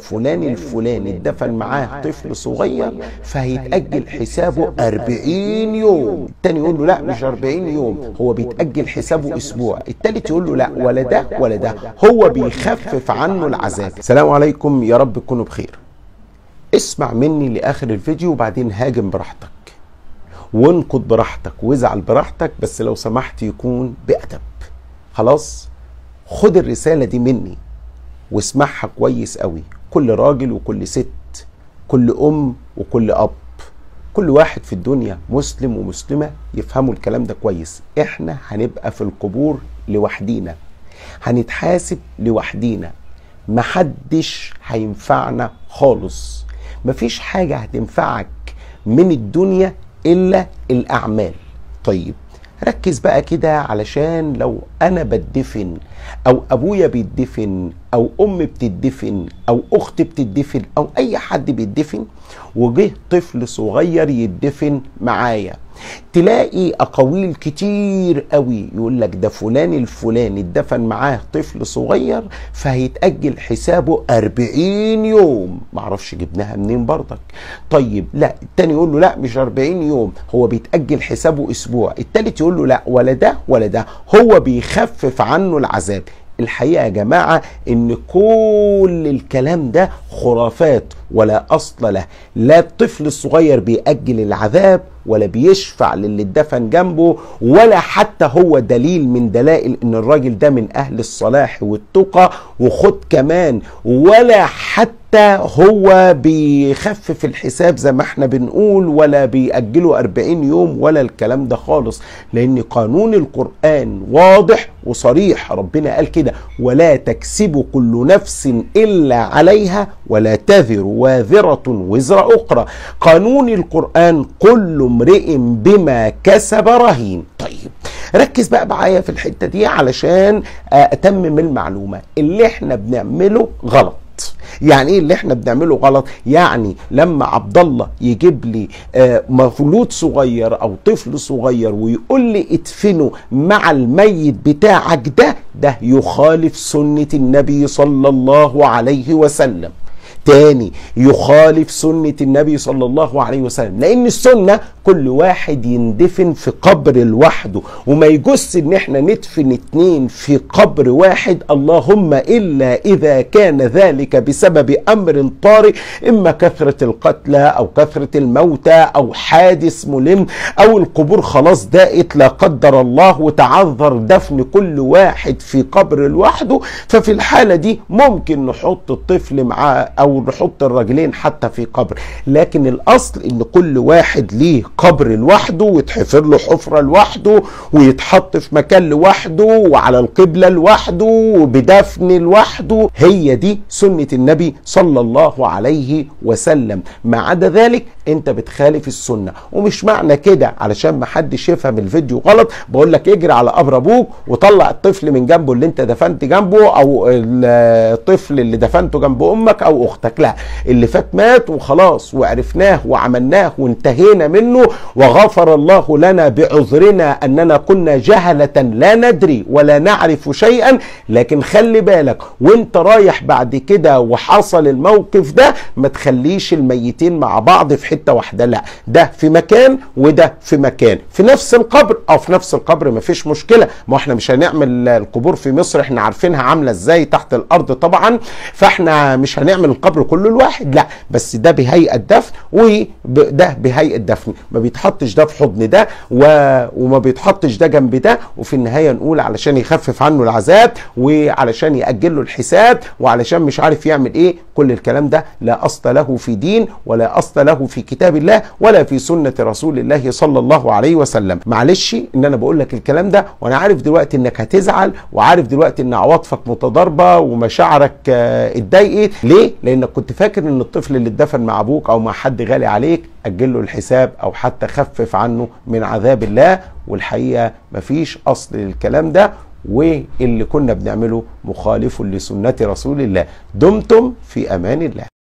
فلان الفلاني اتدفن معاه طفل صغير فهيتأجل حسابه 40 يوم التاني يقول له لا مش 40 يوم هو بيتأجل حسابه أسبوع التالت يقول له لا ولا ده ولا ده هو بيخفف عنه العذاب السلام عليكم يا رب تكونوا بخير اسمع مني لآخر الفيديو وبعدين هاجم براحتك وانقد براحتك وازعل براحتك بس لو سمحت يكون بأدب خلاص خد الرسالة دي مني واسمعها كويس قوي كل راجل وكل ست كل أم وكل أب كل واحد في الدنيا مسلم ومسلمة يفهموا الكلام ده كويس احنا هنبقى في القبور لوحدينا هنتحاسب لوحدينا محدش هينفعنا خالص مفيش حاجة هتنفعك من الدنيا إلا الأعمال طيب ركز بقى كده علشان لو انا بتدفن او ابويا بيتدفن او ام بتدفن او اخت بتدفن او اي حد بيتدفن وجه طفل صغير يتدفن معايا تلاقي اقاويل كتير قوي يقول لك ده فلان الفلاني اتدفن معاه طفل صغير فهيتاجل حسابه 40 يوم معرفش جبناها منين برضك طيب لا التاني يقول له لا مش 40 يوم هو بيتاجل حسابه اسبوع التالت يقول له لا ولا ده ولا ده هو بيخفف عنه العذاب الحقيقه يا جماعه ان كل الكلام ده خرافات ولا اصل له لا الطفل الصغير بيأجل العذاب ولا بيشفع للي اتدفن جنبه ولا حتى هو دليل من دلائل ان الراجل ده من اهل الصلاح والتقى وخد كمان ولا حتى هو بيخفف الحساب زي ما احنا بنقول ولا بيأجله 40 يوم ولا الكلام ده خالص لان قانون القرآن واضح وصريح ربنا قال كده ولا تكسب كل نفس الا عليها ولا تذر واذرة وزر اخرى قانون القرآن كل امرئ بما كسب رهين طيب ركز بقى معايا في الحتة دي علشان اتمم المعلومة اللي احنا بنعمله غلط يعني ايه اللي احنا بنعمله غلط يعني لما عبد الله يجيب لي آه مولود صغير او طفل صغير ويقول لي ادفنه مع الميت بتاعك ده ده يخالف سنة النبي صلى الله عليه وسلم تاني يخالف سنة النبي صلى الله عليه وسلم لأن السنة كل واحد يندفن في قبر لوحده وما يجوز ان احنا ندفن اتنين في قبر واحد اللهم إلا إذا كان ذلك بسبب أمر طارئ إما كثرة القتلى أو كثرة الموتى أو حادث ملم أو القبور خلاص دائت لا قدر الله وتعذر دفن كل واحد في قبر لوحده ففي الحالة دي ممكن نحط الطفل معاه أو نحط الراجلين حتى في قبر لكن الأصل إن كل واحد ليه قبر لوحده ويتحفر له حفرة لوحده ويتحط في مكان لوحده وعلى القبلة لوحده وبدفن لوحده هي دي سنة النبي صلى الله عليه وسلم ما عدا ذلك انت بتخالف السنة ومش معنى كده علشان ما حدش يفهم الفيديو غلط بقول لك اجري على قبر ابوك وطلع الطفل من جنبه اللي انت دفنت جنبه او الطفل اللي دفنته جنب امك او اختك لا اللي فات مات وخلاص وعرفناه وعملناه وانتهينا منه وغفر الله لنا بعذرنا اننا كنا جهلة لا ندري ولا نعرف شيئا لكن خلي بالك وانت رايح بعد كده وحصل الموقف ده ما تخليش الميتين مع بعض في حتة واحدة لا ده في مكان وده في مكان في نفس القبر او في نفس القبر ما فيش مشكلة ما احنا مش هنعمل القبور في مصر احنا عارفينها عاملة ازاي تحت الارض طبعا فاحنا مش هنعمل القبر كله لواحد لا بس ده بهيئة دفن وده بهيئة دفن ما بيتحطش ده في حضن ده و... وما بيتحطش ده جنب ده وفي النهايه نقول علشان يخفف عنه العذاب وعلشان ياجل له الحساب وعلشان مش عارف يعمل ايه كل الكلام ده لا اصل له في دين ولا اصل له في كتاب الله ولا في سنه رسول الله صلى الله عليه وسلم معلش ان انا بقول لك الكلام ده وانا عارف دلوقتي انك هتزعل وعارف دلوقتي ان عواطفك متضاربه ومشاعرك اتضايقت ليه لانك كنت فاكر ان الطفل اللي اتدفن مع ابوك او مع حد غالي عليك اجل له الحساب او حتى خفف عنه من عذاب الله والحقيقه مفيش اصل للكلام ده واللي كنا بنعمله مخالف لسنه رسول الله دمتم في امان الله